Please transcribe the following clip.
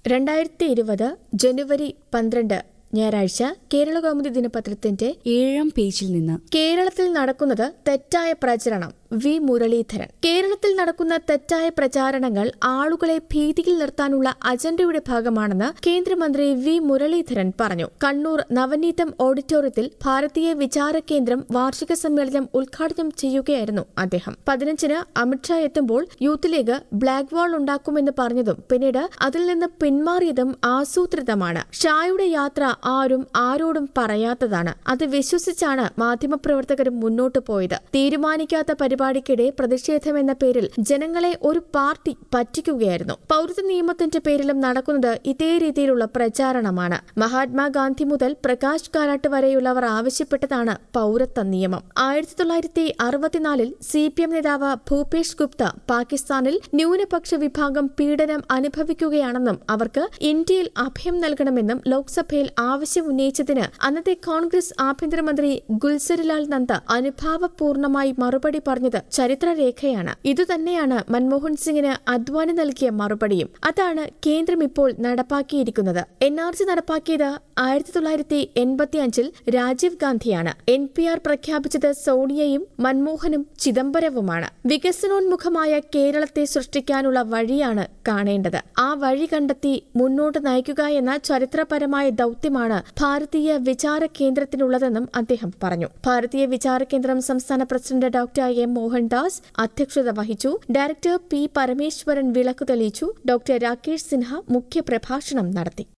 രണ്ടായിരത്തി ഇരുപത് ജനുവരി പന്ത്രണ്ട് ഞായറാഴ്ച കേരള കൗമുദി ദിനപത്രത്തിന്റെ ഏഴാം പേജിൽ നിന്ന് കേരളത്തിൽ നടക്കുന്നത് തെറ്റായ പ്രചരണം വി മുരളീധരൻ കേരളത്തിൽ നടക്കുന്ന തെറ്റായ പ്രചാരണങ്ങൾ ആളുകളെ ഭീതിയിൽ നിർത്താനുള്ള അജണ്ടയുടെ ഭാഗമാണെന്ന് കേന്ദ്രമന്ത്രി വി മുരളീധരൻ പറഞ്ഞു കണ്ണൂർ നവനീതം ഓഡിറ്റോറിയത്തിൽ ഭാരതീയ വിചാര കേന്ദ്രം വാർഷിക സമ്മേളനം ഉദ്ഘാടനം ചെയ്യുകയായിരുന്നു അദ്ദേഹം പതിനഞ്ചിന് അമിത്ഷാ എത്തുമ്പോൾ യൂത്ത് ലീഗ് ബ്ലാക്ക് വാൾ ഉണ്ടാക്കുമെന്ന് പറഞ്ഞതും പിന്നീട് അതിൽ നിന്ന് പിന്മാറിയതും ആസൂത്രിതമാണ് ഷായുടെ യാത്ര ആരും ആരോടും പറയാത്തതാണ് അത് വിശ്വസിച്ചാണ് മാധ്യമപ്രവർത്തകരും മുന്നോട്ടു പോയത് തീരുമാനിക്കാത്ത പരിപാടിക്കിടെ പ്രതിഷേധമെന്ന പേരിൽ ജനങ്ങളെ ഒരു പാർട്ടി പറ്റിക്കുകയായിരുന്നു പൌരത്വ നിയമത്തിന്റെ പേരിലും നടക്കുന്നത് ഇതേ രീതിയിലുള്ള പ്രചാരണമാണ് മഹാത്മാഗാന്ധി മുതൽ പ്രകാശ് കാരാട്ട് വരെയുള്ളവർ ആവശ്യപ്പെട്ടതാണ് പൌരത്വ നിയമം ആയിരത്തി തൊള്ളായിരത്തി അറുപത്തിനാലിൽ സി പി എം നേതാവ് ഭൂപേഷ് ഗുപ്ത പാകിസ്ഥാനിൽ ന്യൂനപക്ഷ വിഭാഗം പീഡനം അനുഭവിക്കുകയാണെന്നും അവർക്ക് ഇന്ത്യയിൽ അഭയം നൽകണമെന്നും ലോക്സഭയിൽ ആവശ്യം ഉന്നയിച്ചതിന് അന്നത്തെ കോൺഗ്രസ് ആഭ്യന്തരമന്ത്രി ഗുൽസരിലാൽ നന്ദ അനുഭാവപൂർണമായി മറുപടി പറഞ്ഞത് ചരിത്രരേഖയാണ് ഇതുതന്നെയാണ് മൻമോഹൻ സിംഗിന് അദ്വാനി നൽകിയ മറുപടിയും അതാണ് കേന്ദ്രം ഇപ്പോൾ നടപ്പാക്കിയിരിക്കുന്നത് എൻ ആർ സി നടപ്പാക്കിയത് ആയിരത്തി തൊള്ളായിരത്തി എൺപത്തി അഞ്ചിൽ രാജീവ് ഗാന്ധിയാണ് എൻ പി ആർ പ്രഖ്യാപിച്ചത് സോണിയയും മൻമോഹനും ചിദംബരവുമാണ് വികസനോന്മുഖമായ കേരളത്തെ സൃഷ്ടിക്കാനുള്ള വഴിയാണ് കാണേണ്ടത് ആ വഴി കണ്ടെത്തി മുന്നോട്ട് നയിക്കുക എന്ന ചരിത്രപരമായ ദൌത്യമാണ് ഭാരതീയ വിചാര കേന്ദ്രത്തിനുള്ളതെന്നും അദ്ദേഹം പറഞ്ഞു ഭാരതീയ വിചാര കേന്ദ്രം സംസ്ഥാന പ്രസിഡന്റ് ഡോക്ടർ എം മോഹൻദാസ് അധ്യക്ഷത വഹിച്ചു ഡയറക്ടർ പി പരമേശ്വരൻ വിളക്കു തെളിയിച്ചു ഡോക്ടർ രാകേഷ് സിൻഹ മുഖ്യപ്രഭാഷണം നടത്തി